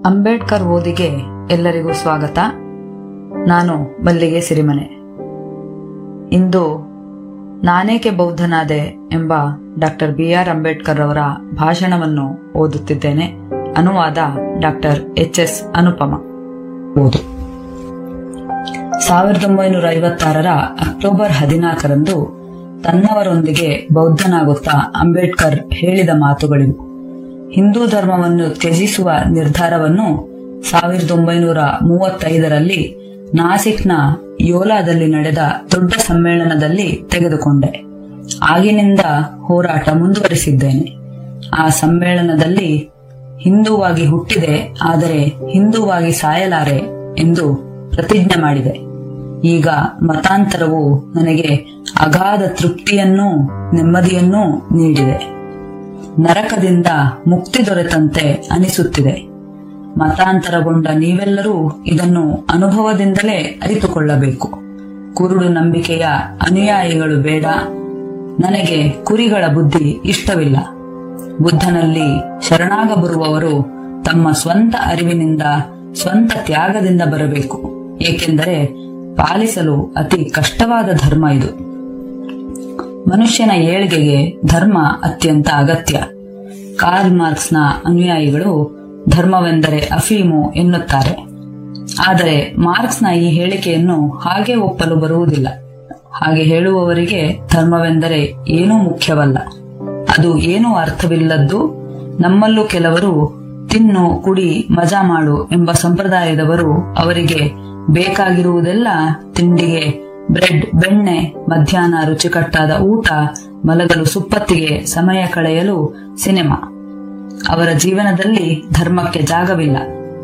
ಅಂಬೇಡ್ಕರ್ ಓದಿಗೆ ಎಲ್ಲರಿಗೂ ಸ್ವಾಗತ ನಾನು ಮಲ್ಲಿಗೆ ಸಿರಿಮನೆ ಇಂದು ನಾನೇಕೆ ಬೌದ್ಧನಾದೆ ಎಂಬ ಡಾಕ್ಟರ್ ಬಿ ಆರ್ ಅಂಬೇಡ್ಕರ್ ಅವರ ಭಾಷಣವನ್ನು ಓದುತ್ತಿದ್ದೇನೆ ಅನುವಾದ ಡಾಕ್ಟರ್ ಎಚ್ ಎಸ್ ಅನುಪಮ ಓದು ಸಾವಿರದ ಒಂಬೈನೂರ ಐವತ್ತಾರರ ಅಕ್ಟೋಬರ್ ಹದಿನಾಲ್ಕರಂದು ತನ್ನವರೊಂದಿಗೆ ಬೌದ್ಧನಾಗುತ್ತಾ ಅಂಬೇಡ್ಕರ್ ಹೇಳಿದ ಮಾತುಗಳಿವು ಹಿಂದೂ ಧರ್ಮವನ್ನು ತ್ಯಜಿಸುವ ನಿರ್ಧಾರವನ್ನು ಸಾವಿರದ ಒಂಬೈನೂರ ಮೂವತ್ತೈದರಲ್ಲಿ ನಾಸಿಕ್ನ ಯೋಲಾದಲ್ಲಿ ನಡೆದ ದೊಡ್ಡ ಸಮ್ಮೇಳನದಲ್ಲಿ ತೆಗೆದುಕೊಂಡೆ ಆಗಿನಿಂದ ಹೋರಾಟ ಮುಂದುವರಿಸಿದ್ದೇನೆ ಆ ಸಮ್ಮೇಳನದಲ್ಲಿ ಹಿಂದೂವಾಗಿ ಹುಟ್ಟಿದೆ ಆದರೆ ಹಿಂದೂವಾಗಿ ಸಾಯಲಾರೆ ಎಂದು ಪ್ರತಿಜ್ಞೆ ಮಾಡಿದೆ ಈಗ ಮತಾಂತರವು ನನಗೆ ಅಗಾಧ ತೃಪ್ತಿಯನ್ನೂ ನೆಮ್ಮದಿಯನ್ನೂ ನೀಡಿದೆ ನರಕದಿಂದ ಮುಕ್ತಿ ದೊರೆತಂತೆ ಅನಿಸುತ್ತಿದೆ ಮತಾಂತರಗೊಂಡ ನೀವೆಲ್ಲರೂ ಇದನ್ನು ಅನುಭವದಿಂದಲೇ ಅರಿತುಕೊಳ್ಳಬೇಕು ಕುರುಡು ನಂಬಿಕೆಯ ಅನುಯಾಯಿಗಳು ಬೇಡ ನನಗೆ ಕುರಿಗಳ ಬುದ್ಧಿ ಇಷ್ಟವಿಲ್ಲ ಬುದ್ಧನಲ್ಲಿ ಶರಣಾಗ ಬರುವವರು ತಮ್ಮ ಸ್ವಂತ ಅರಿವಿನಿಂದ ಸ್ವಂತ ತ್ಯಾಗದಿಂದ ಬರಬೇಕು ಏಕೆಂದರೆ ಪಾಲಿಸಲು ಅತಿ ಕಷ್ಟವಾದ ಧರ್ಮ ಇದು ಮನುಷ್ಯನ ಏಳ್ಗೆಗೆ ಧರ್ಮ ಅತ್ಯಂತ ಅಗತ್ಯ ಕಾರ್ಲ್ ಮಾರ್ಕ್ಸ್ನ ಅನುಯಾಯಿಗಳು ಧರ್ಮವೆಂದರೆ ಅಫೀಮು ಎನ್ನುತ್ತಾರೆ ಆದರೆ ಮಾರ್ಕ್ಸ್ನ ಈ ಹೇಳಿಕೆಯನ್ನು ಹಾಗೆ ಒಪ್ಪಲು ಬರುವುದಿಲ್ಲ ಹಾಗೆ ಹೇಳುವವರಿಗೆ ಧರ್ಮವೆಂದರೆ ಏನೂ ಮುಖ್ಯವಲ್ಲ ಅದು ಏನೂ ಅರ್ಥವಿಲ್ಲದ್ದು ನಮ್ಮಲ್ಲೂ ಕೆಲವರು ತಿನ್ನು ಕುಡಿ ಮಜಾ ಮಾಡು ಎಂಬ ಸಂಪ್ರದಾಯದವರು ಅವರಿಗೆ ಬೇಕಾಗಿರುವುದೆಲ್ಲ ತಿಂಡಿಗೆ ಬ್ರೆಡ್ ಬೆಣ್ಣೆ ಮಧ್ಯಾಹ್ನ ರುಚಿಕಟ್ಟಾದ ಊಟ ಮಲಗಲು ಸುಪ್ಪತ್ತಿಗೆ ಸಮಯ ಕಳೆಯಲು ಸಿನಿಮಾ ಅವರ ಜೀವನದಲ್ಲಿ ಧರ್ಮಕ್ಕೆ ಜಾಗವಿಲ್ಲ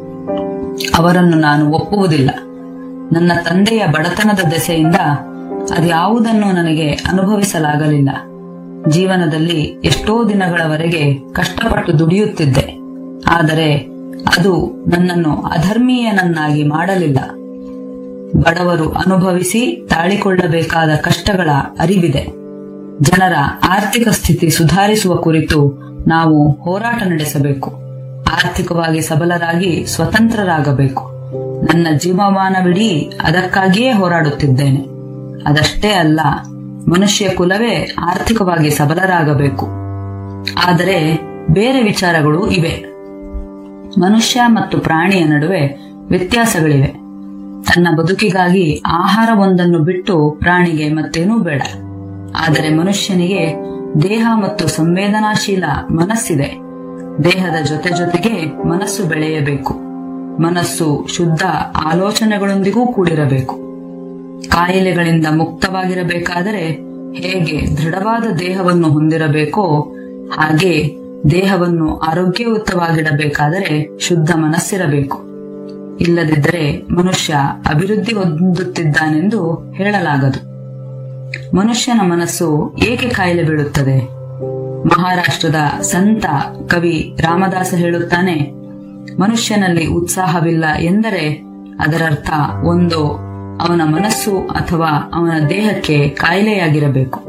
ಅವರನ್ನು ನಾನು ಒಪ್ಪುವುದಿಲ್ಲ ನನ್ನ ತಂದೆಯ ಬಡತನದ ದೆಸೆಯಿಂದ ಅದ್ಯಾವುದನ್ನು ನನಗೆ ಅನುಭವಿಸಲಾಗಲಿಲ್ಲ ಜೀವನದಲ್ಲಿ ಎಷ್ಟೋ ದಿನಗಳವರೆಗೆ ಕಷ್ಟಪಟ್ಟು ದುಡಿಯುತ್ತಿದ್ದೆ ಆದರೆ ಅದು ನನ್ನನ್ನು ಅಧರ್ಮೀಯನನ್ನಾಗಿ ಮಾಡಲಿಲ್ಲ ಬಡವರು ಅನುಭವಿಸಿ ತಾಳಿಕೊಳ್ಳಬೇಕಾದ ಕಷ್ಟಗಳ ಅರಿವಿದೆ ಜನರ ಆರ್ಥಿಕ ಸ್ಥಿತಿ ಸುಧಾರಿಸುವ ಕುರಿತು ನಾವು ಹೋರಾಟ ನಡೆಸಬೇಕು ಆರ್ಥಿಕವಾಗಿ ಸಬಲರಾಗಿ ಸ್ವತಂತ್ರರಾಗಬೇಕು ನನ್ನ ಜೀವಮಾನವಿಡೀ ಅದಕ್ಕಾಗಿಯೇ ಹೋರಾಡುತ್ತಿದ್ದೇನೆ ಅದಷ್ಟೇ ಅಲ್ಲ ಮನುಷ್ಯ ಕುಲವೇ ಆರ್ಥಿಕವಾಗಿ ಸಬಲರಾಗಬೇಕು ಆದರೆ ಬೇರೆ ವಿಚಾರಗಳು ಇವೆ ಮನುಷ್ಯ ಮತ್ತು ಪ್ರಾಣಿಯ ನಡುವೆ ವ್ಯತ್ಯಾಸಗಳಿವೆ ತನ್ನ ಬದುಕಿಗಾಗಿ ಆಹಾರವೊಂದನ್ನು ಬಿಟ್ಟು ಪ್ರಾಣಿಗೆ ಮತ್ತೇನೂ ಬೇಡ ಆದರೆ ಮನುಷ್ಯನಿಗೆ ದೇಹ ಮತ್ತು ಸಂವೇದನಾಶೀಲ ಮನಸ್ಸಿದೆ ದೇಹದ ಜೊತೆ ಜೊತೆಗೆ ಮನಸ್ಸು ಬೆಳೆಯಬೇಕು ಮನಸ್ಸು ಶುದ್ಧ ಆಲೋಚನೆಗಳೊಂದಿಗೂ ಕೂಡಿರಬೇಕು ಕಾಯಿಲೆಗಳಿಂದ ಮುಕ್ತವಾಗಿರಬೇಕಾದರೆ ಹೇಗೆ ದೃಢವಾದ ದೇಹವನ್ನು ಹೊಂದಿರಬೇಕೋ ಹಾಗೆ ದೇಹವನ್ನು ಆರೋಗ್ಯಯುತವಾಗಿಡಬೇಕಾದರೆ ಶುದ್ಧ ಮನಸ್ಸಿರಬೇಕು ಇಲ್ಲದಿದ್ದರೆ ಮನುಷ್ಯ ಅಭಿವೃದ್ಧಿ ಹೊಂದುತ್ತಿದ್ದಾನೆಂದು ಹೇಳಲಾಗದು ಮನುಷ್ಯನ ಮನಸ್ಸು ಏಕೆ ಕಾಯಿಲೆ ಬೀಳುತ್ತದೆ ಮಹಾರಾಷ್ಟ್ರದ ಸಂತ ಕವಿ ರಾಮದಾಸ ಹೇಳುತ್ತಾನೆ ಮನುಷ್ಯನಲ್ಲಿ ಉತ್ಸಾಹವಿಲ್ಲ ಎಂದರೆ ಅದರರ್ಥ ಒಂದು ಅವನ ಮನಸ್ಸು ಅಥವಾ ಅವನ ದೇಹಕ್ಕೆ ಕಾಯಿಲೆಯಾಗಿರಬೇಕು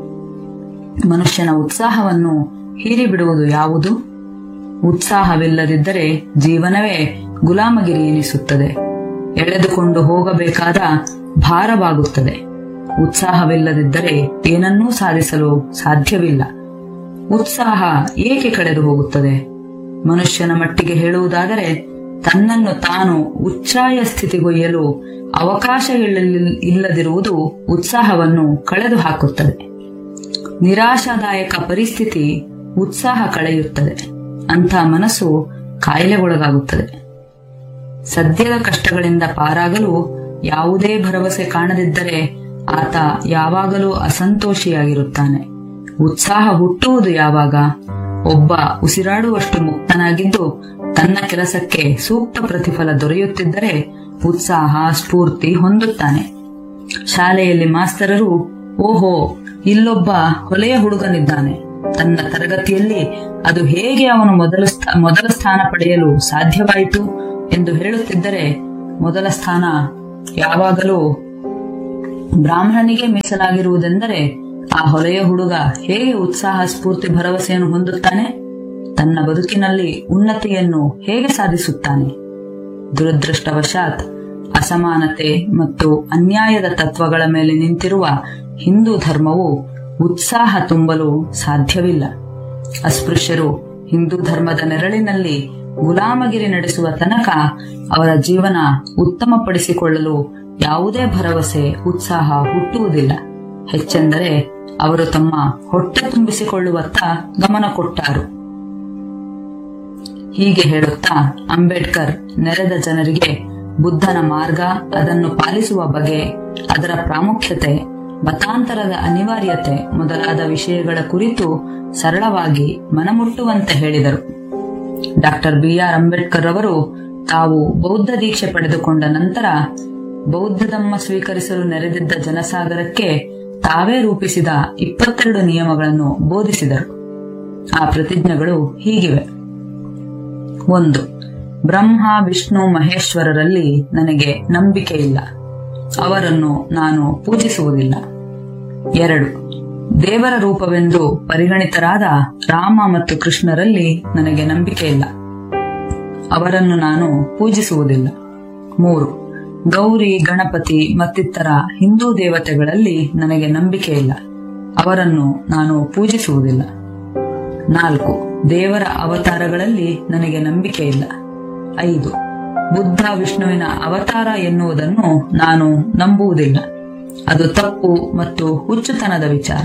ಮನುಷ್ಯನ ಉತ್ಸಾಹವನ್ನು ಹೀರಿಬಿಡುವುದು ಯಾವುದು ಉತ್ಸಾಹವಿಲ್ಲದಿದ್ದರೆ ಜೀವನವೇ ಗುಲಾಮಗಿರಿ ಎನಿಸುತ್ತದೆ ಎಳೆದುಕೊಂಡು ಹೋಗಬೇಕಾದ ಭಾರವಾಗುತ್ತದೆ ಉತ್ಸಾಹವಿಲ್ಲದಿದ್ದರೆ ಏನನ್ನೂ ಸಾಧಿಸಲು ಸಾಧ್ಯವಿಲ್ಲ ಉತ್ಸಾಹ ಏಕೆ ಕಳೆದು ಹೋಗುತ್ತದೆ ಮನುಷ್ಯನ ಮಟ್ಟಿಗೆ ಹೇಳುವುದಾದರೆ ತನ್ನನ್ನು ತಾನು ಉಚ್ಚಾಯ ಸ್ಥಿತಿಗೊಯ್ಯಲು ಅವಕಾಶ ಇಲ್ಲದಿರುವುದು ಉತ್ಸಾಹವನ್ನು ಕಳೆದು ಹಾಕುತ್ತದೆ ನಿರಾಶಾದಾಯಕ ಪರಿಸ್ಥಿತಿ ಉತ್ಸಾಹ ಕಳೆಯುತ್ತದೆ ಅಂಥ ಮನಸ್ಸು ಕಾಯಿಲೆಗೊಳಗಾಗುತ್ತದೆ ಸದ್ಯದ ಕಷ್ಟಗಳಿಂದ ಪಾರಾಗಲು ಯಾವುದೇ ಭರವಸೆ ಕಾಣದಿದ್ದರೆ ಆತ ಯಾವಾಗಲೂ ಅಸಂತೋಷಿಯಾಗಿರುತ್ತಾನೆ ಉತ್ಸಾಹ ಹುಟ್ಟುವುದು ಯಾವಾಗ ಒಬ್ಬ ಉಸಿರಾಡುವಷ್ಟು ಮುಕ್ತನಾಗಿದ್ದು ತನ್ನ ಕೆಲಸಕ್ಕೆ ಸೂಕ್ತ ಪ್ರತಿಫಲ ದೊರೆಯುತ್ತಿದ್ದರೆ ಉತ್ಸಾಹ ಸ್ಫೂರ್ತಿ ಹೊಂದುತ್ತಾನೆ ಶಾಲೆಯಲ್ಲಿ ಮಾಸ್ತರರು ಓಹೋ ಇಲ್ಲೊಬ್ಬ ಹೊಲೆಯ ಹುಡುಗನಿದ್ದಾನೆ ತನ್ನ ತರಗತಿಯಲ್ಲಿ ಅದು ಹೇಗೆ ಅವನು ಮೊದಲ ಮೊದಲ ಸ್ಥಾನ ಪಡೆಯಲು ಸಾಧ್ಯವಾಯಿತು ಎಂದು ಹೇಳುತ್ತಿದ್ದರೆ ಮೊದಲ ಸ್ಥಾನ ಯಾವಾಗಲೂ ಬ್ರಾಹ್ಮಣನಿಗೆ ಮೀಸಲಾಗಿರುವುದೆಂದರೆ ಆ ಹೊಲೆಯ ಹುಡುಗ ಹೇಗೆ ಉತ್ಸಾಹ ಸ್ಫೂರ್ತಿ ಭರವಸೆಯನ್ನು ಹೊಂದುತ್ತಾನೆ ತನ್ನ ಬದುಕಿನಲ್ಲಿ ಉನ್ನತಿಯನ್ನು ಹೇಗೆ ಸಾಧಿಸುತ್ತಾನೆ ದುರದೃಷ್ಟವಶಾತ್ ಅಸಮಾನತೆ ಮತ್ತು ಅನ್ಯಾಯದ ತತ್ವಗಳ ಮೇಲೆ ನಿಂತಿರುವ ಹಿಂದೂ ಧರ್ಮವು ಉತ್ಸಾಹ ತುಂಬಲು ಸಾಧ್ಯವಿಲ್ಲ ಅಸ್ಪೃಶ್ಯರು ಹಿಂದೂ ಧರ್ಮದ ನೆರಳಿನಲ್ಲಿ ಗುಲಾಮಗಿರಿ ನಡೆಸುವ ತನಕ ಅವರ ಜೀವನ ಉತ್ತಮಪಡಿಸಿಕೊಳ್ಳಲು ಯಾವುದೇ ಭರವಸೆ ಉತ್ಸಾಹ ಹುಟ್ಟುವುದಿಲ್ಲ ಹೆಚ್ಚೆಂದರೆ ಅವರು ತಮ್ಮ ಹೊಟ್ಟೆ ತುಂಬಿಸಿಕೊಳ್ಳುವತ್ತ ಗಮನ ಕೊಟ್ಟಾರು ಹೀಗೆ ಹೇಳುತ್ತಾ ಅಂಬೇಡ್ಕರ್ ನೆರೆದ ಜನರಿಗೆ ಬುದ್ಧನ ಮಾರ್ಗ ಅದನ್ನು ಪಾಲಿಸುವ ಬಗೆ ಅದರ ಪ್ರಾಮುಖ್ಯತೆ ಮತಾಂತರದ ಅನಿವಾರ್ಯತೆ ಮೊದಲಾದ ವಿಷಯಗಳ ಕುರಿತು ಸರಳವಾಗಿ ಮನಮುಟ್ಟುವಂತೆ ಹೇಳಿದರು ಡಾಕ್ಟರ್ ಬಿ ಆರ್ ಅಂಬೇಡ್ಕರ್ ಅವರು ತಾವು ಬೌದ್ಧ ದೀಕ್ಷೆ ಪಡೆದುಕೊಂಡ ನಂತರ ಬೌದ್ಧ ಧಮ್ಮ ಸ್ವೀಕರಿಸಲು ನೆರೆದಿದ್ದ ಜನಸಾಗರಕ್ಕೆ ತಾವೇ ರೂಪಿಸಿದ ಇಪ್ಪತ್ತೆರಡು ನಿಯಮಗಳನ್ನು ಬೋಧಿಸಿದರು ಆ ಪ್ರತಿಜ್ಞೆಗಳು ಹೀಗಿವೆ ಒಂದು ಬ್ರಹ್ಮ ವಿಷ್ಣು ಮಹೇಶ್ವರರಲ್ಲಿ ನನಗೆ ನಂಬಿಕೆ ಇಲ್ಲ ಅವರನ್ನು ನಾನು ಪೂಜಿಸುವುದಿಲ್ಲ ಎರಡು ದೇವರ ರೂಪವೆಂದು ಪರಿಗಣಿತರಾದ ರಾಮ ಮತ್ತು ಕೃಷ್ಣರಲ್ಲಿ ನನಗೆ ನಂಬಿಕೆ ಇಲ್ಲ ಅವರನ್ನು ನಾನು ಪೂಜಿಸುವುದಿಲ್ಲ ಮೂರು ಗೌರಿ ಗಣಪತಿ ಮತ್ತಿತರ ಹಿಂದೂ ದೇವತೆಗಳಲ್ಲಿ ನನಗೆ ನಂಬಿಕೆ ಇಲ್ಲ ಅವರನ್ನು ನಾನು ಪೂಜಿಸುವುದಿಲ್ಲ ನಾಲ್ಕು ದೇವರ ಅವತಾರಗಳಲ್ಲಿ ನನಗೆ ನಂಬಿಕೆ ಇಲ್ಲ ಐದು ಬುದ್ಧ ವಿಷ್ಣುವಿನ ಅವತಾರ ಎನ್ನುವುದನ್ನು ನಾನು ನಂಬುವುದಿಲ್ಲ ಅದು ತಪ್ಪು ಮತ್ತು ಹುಚ್ಚುತನದ ವಿಚಾರ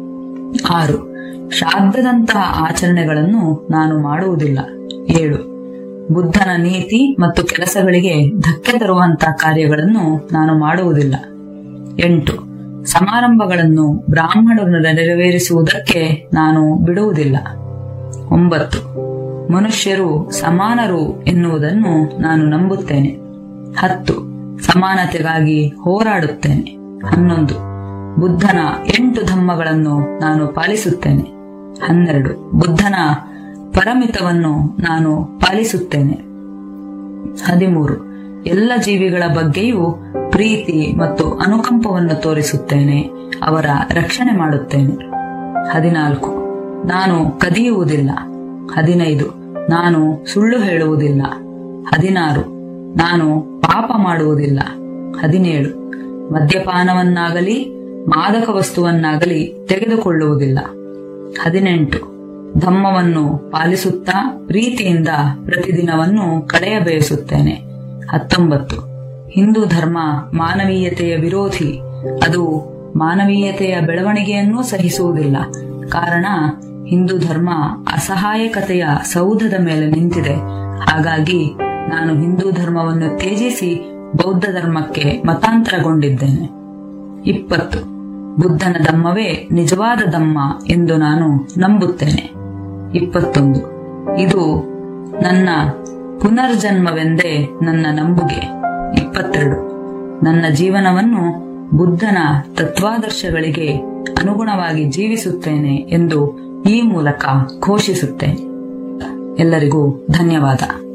ಆರು ಶ್ರಾದ್ದದಂತಹ ಆಚರಣೆಗಳನ್ನು ನಾನು ಮಾಡುವುದಿಲ್ಲ ಏಳು ಬುದ್ಧನ ನೀತಿ ಮತ್ತು ಕೆಲಸಗಳಿಗೆ ಧಕ್ಕೆ ತರುವಂತಹ ಕಾರ್ಯಗಳನ್ನು ನಾನು ಮಾಡುವುದಿಲ್ಲ ಎಂಟು ಸಮಾರಂಭಗಳನ್ನು ಬ್ರಾಹ್ಮಣರು ನೆರವೇರಿಸುವುದಕ್ಕೆ ನಾನು ಬಿಡುವುದಿಲ್ಲ ಒಂಬತ್ತು ಮನುಷ್ಯರು ಸಮಾನರು ಎನ್ನುವುದನ್ನು ನಾನು ನಂಬುತ್ತೇನೆ ಹತ್ತು ಸಮಾನತೆಗಾಗಿ ಹೋರಾಡುತ್ತೇನೆ ಹನ್ನೊಂದು ಬುದ್ಧನ ಎಂಟು ಧಮ್ಮಗಳನ್ನು ನಾನು ಪಾಲಿಸುತ್ತೇನೆ ಹನ್ನೆರಡು ಬುದ್ಧನ ಪರಮಿತವನ್ನು ನಾನು ಪಾಲಿಸುತ್ತೇನೆ ಹದಿಮೂರು ಎಲ್ಲ ಜೀವಿಗಳ ಬಗ್ಗೆಯೂ ಪ್ರೀತಿ ಮತ್ತು ಅನುಕಂಪವನ್ನು ತೋರಿಸುತ್ತೇನೆ ಅವರ ರಕ್ಷಣೆ ಮಾಡುತ್ತೇನೆ ಹದಿನಾಲ್ಕು ನಾನು ಕದಿಯುವುದಿಲ್ಲ ಹದಿನೈದು ನಾನು ಸುಳ್ಳು ಹೇಳುವುದಿಲ್ಲ ಹದಿನಾರು ನಾನು ಪಾಪ ಮಾಡುವುದಿಲ್ಲ ಹದಿನೇಳು ಮದ್ಯಪಾನವನ್ನಾಗಲಿ ಮಾದಕ ವಸ್ತುವನ್ನಾಗಲಿ ತೆಗೆದುಕೊಳ್ಳುವುದಿಲ್ಲ ಹದಿನೆಂಟು ಧಮ್ಮವನ್ನು ಪಾಲಿಸುತ್ತಾ ಪ್ರೀತಿಯಿಂದ ಪ್ರತಿದಿನವನ್ನು ಕಳೆಯ ಬಯಸುತ್ತೇನೆ ಹತ್ತೊಂಬತ್ತು ಹಿಂದೂ ಧರ್ಮ ಮಾನವೀಯತೆಯ ವಿರೋಧಿ ಅದು ಮಾನವೀಯತೆಯ ಬೆಳವಣಿಗೆಯನ್ನೂ ಸಹಿಸುವುದಿಲ್ಲ ಕಾರಣ ಹಿಂದೂ ಧರ್ಮ ಅಸಹಾಯಕತೆಯ ಸೌಧದ ಮೇಲೆ ನಿಂತಿದೆ ಹಾಗಾಗಿ ನಾನು ಹಿಂದೂ ಧರ್ಮವನ್ನು ತ್ಯಜಿಸಿ ಬೌದ್ಧ ಧರ್ಮಕ್ಕೆ ಮತಾಂತರಗೊಂಡಿದ್ದೇನೆ ಇಪ್ಪತ್ತು ಬುದ್ಧನ ಧಮ್ಮವೇ ನಿಜವಾದ ಧಮ್ಮ ಎಂದು ನಾನು ನಂಬುತ್ತೇನೆ ಇಪ್ಪತ್ತೊಂದು ಇದು ನನ್ನ ಪುನರ್ಜನ್ಮವೆಂದೇ ನನ್ನ ನಂಬುಗೆ ಇಪ್ಪತ್ತೆರಡು ನನ್ನ ಜೀವನವನ್ನು ಬುದ್ಧನ ತತ್ವಾದರ್ಶಗಳಿಗೆ ಅನುಗುಣವಾಗಿ ಜೀವಿಸುತ್ತೇನೆ ಎಂದು ಈ ಮೂಲಕ ಘೋಷಿಸುತ್ತೇನೆ ಎಲ್ಲರಿಗೂ ಧನ್ಯವಾದ